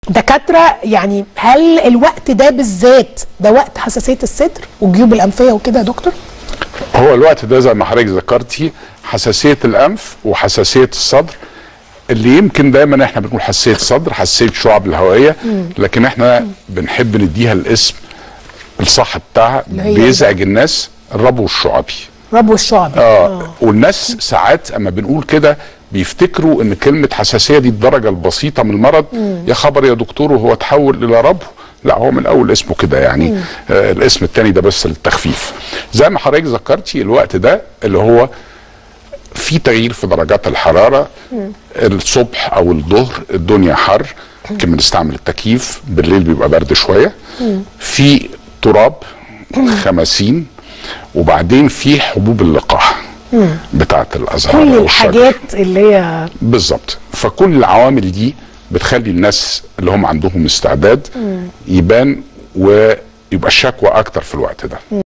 دكاتره يعني هل الوقت ده بالذات ده وقت حساسيه الصدر والجيوب الانفيه وكده يا دكتور هو الوقت ده زي ما حضرتك ذكرتي حساسيه الانف وحساسيه الصدر اللي يمكن دايما احنا بنقول حساسيه صدر حساسيه الشعب الهوائيه لكن احنا بنحب نديها الاسم الصح بتاعها اللي هي بيزعج الناس الربو الشعبي ربو الشعبي اه والناس ساعات اما بنقول كده بيفتكروا ان كلمه حساسيه دي الدرجه البسيطه من المرض يا خبر يا دكتور وهو تحول الى ربو لا هو من الاول اسمه كده يعني آه الاسم الثاني ده بس للتخفيف زي ما حضرتك ذكرتي الوقت ده اللي هو في تغيير في درجات الحراره الصبح او الظهر الدنيا حر يمكن بنستعمل التكييف بالليل بيبقى برد شويه في تراب خماسين وبعدين في حبوب اللقاح بتاعه الازهار كل أو الشجر. الحاجات اللي هي بالظبط فكل العوامل دي بتخلي الناس اللي هم عندهم استعداد يبان ويبقى الشكوى اكتر في الوقت ده